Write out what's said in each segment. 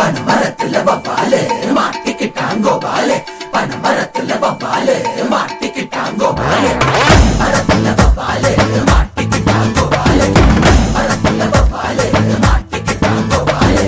பனமரத்துல வவ்வாலு மாட்டிக்கிட்டாங்கோ பாலு பனமரத்துல வவ்வாலு மாட்டிக்கிட்டாங்கோ பாலு மரத்துல வவ்வாலு மாட்டிக்கிட்டாங்கோ பாலு மரத்துல வவ்வாலு மாட்டிக்கிட்டாங்கோ பாலு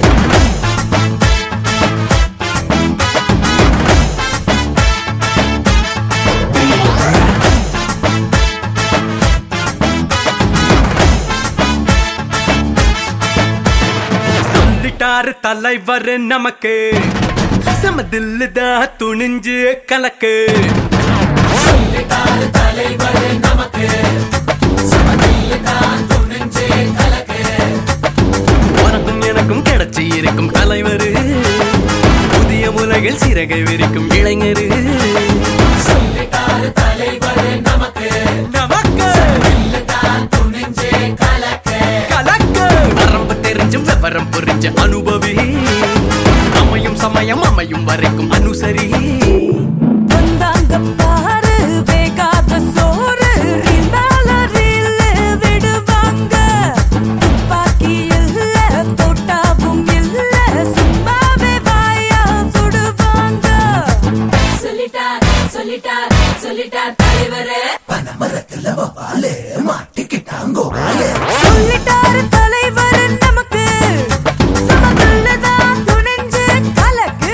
சொல்லிட்டாரு தலைவர் நமக்கு சமதில்லு தான் துணிஞ்சு கலக்கு சொல்லிட்டாரு தலைவர் நமக்கு சமதில்லு தான் துணிஞ்சு கலக்கு உனக்கும் எனக்கும் கிடைச்சி இருக்கும் தலைவர் புதிய உலகில் சிறகை விரிக்கும் இளைஞரு சொல்லிட்டாரு தலைவர் நமக்கு நமக்கு தான் துணிஞ்சு கலக்கு கலக்கு வரம்பு தெரிஞ்சும் விவரம் புரிஞ்ச அனுபவி அமையும் சமயம் அமையும் வரைக்கும் அனுசரி வந்தாங்க பாரு வேகாத சோறு ரிந்தால ரீல்லு விடுவாங்க துப்பாக்கி இல்ல தோட்டாவும் இல்ல சும்மாவே வாயா சுடுவாங்க சொல்லிட்டார் சொல்லிட்டார் சொல்லிட்டார் தலைவரே பனமரத்துல வவ்வாலு மாட்டிக்கிட்டாங்கோ பாலு சொல்லிட்டாரு தலைவர் நமக்கு சமதுள்ளதான் துணிஞ்சு கலக்கு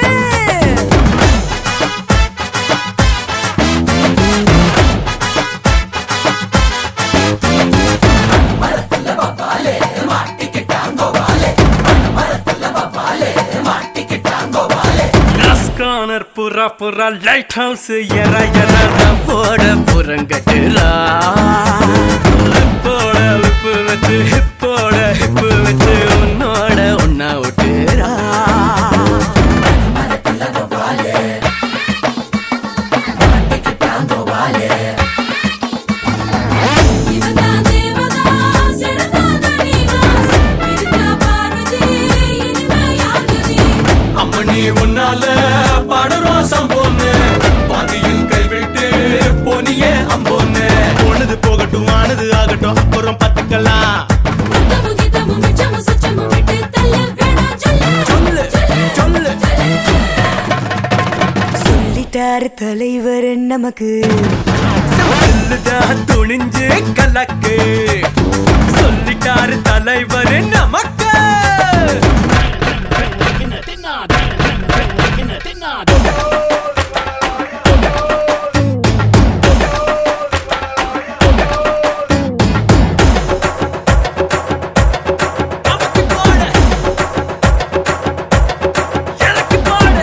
மரத்துல வவ்வாலு மாட்டிக்கிட்டாங்கோ பாலு மரத்துல வவ்வாலு மாட்டிக்கிட்டாங்கோ பாலு ரஸ்கானர் புறா புறா லைட் ஹவுஸ் எற எற போட புறங்கட்டுரா போட உப்பு வச்சு ஹிப்போட ஹிப்பு வச்சு உன்னோட ஒன்னா விட்டுரா மரத்துல வவ்வாலு மாட்டிக்கிட்டாங்கோ பாலு இவன் தான் தேவதாஸ் எடுத்தான் தனிதாஸ் இருக்கா பார்வதி இனிமே யாருதி அம்மனி உன்னால பாடுறோம் சம்போன்னு பாதியில் கைவிட்டு போனியே அம்போன்னு போனது போகட்டும் ஆனது ஆகட்டும் அப்புறம் பார்த்துக்கலாம் முத்தமு கீதமு மிச்சமு சுச்சமு விட்டு தள்ள வேணா சொல்லு சொல்லு சொல்லு சொல்லிட்டாரு தலைவர் நமக்கு சொல்லுதான் துணிஞ்சு கலக்கு சொல்லிட்டாரு தலைவர் நமக்கு நமக்கு போடு. எனக்கு போடு.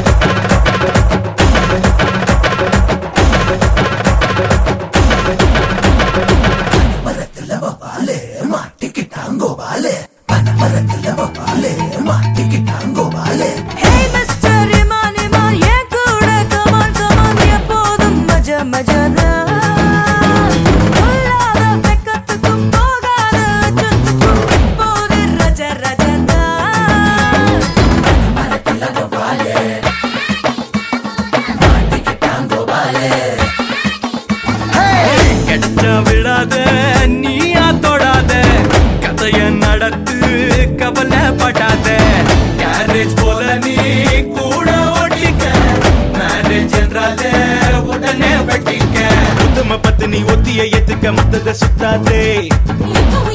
மரத்துல வவ்வாலு மாட்டிக்கிட்டாங்கோ பாலு பனமரத்துல வவ்வாலு மாட்டிக்கிட்டாங்கோ பாலு ஹே மிஸ்டர் இமான் இமான் என் கூட கமான் கமான் எப்போதும் மஜ மஜதான் பொல்லாத வெக்கத்துக்கும் போகாத அச்சத்துக்கும் இப்போது ரஜ ரஜதான் மரத்துல வவ்வாலு மாட்டிக்கிட்டாங்கோ பாலு கிடைச்சா விடாத நீயா தொடாத கதைய நடத்து கவலைப்படாத கேரேஜ் போல நீ கூட ஓட்டிக்க மேரேஜ் என்றாலே உடனே வெட்டிக்க உத்தம பத்தினி ஒத்திய ஏத்துக்க மத்தத சுத்தாதே இப்போ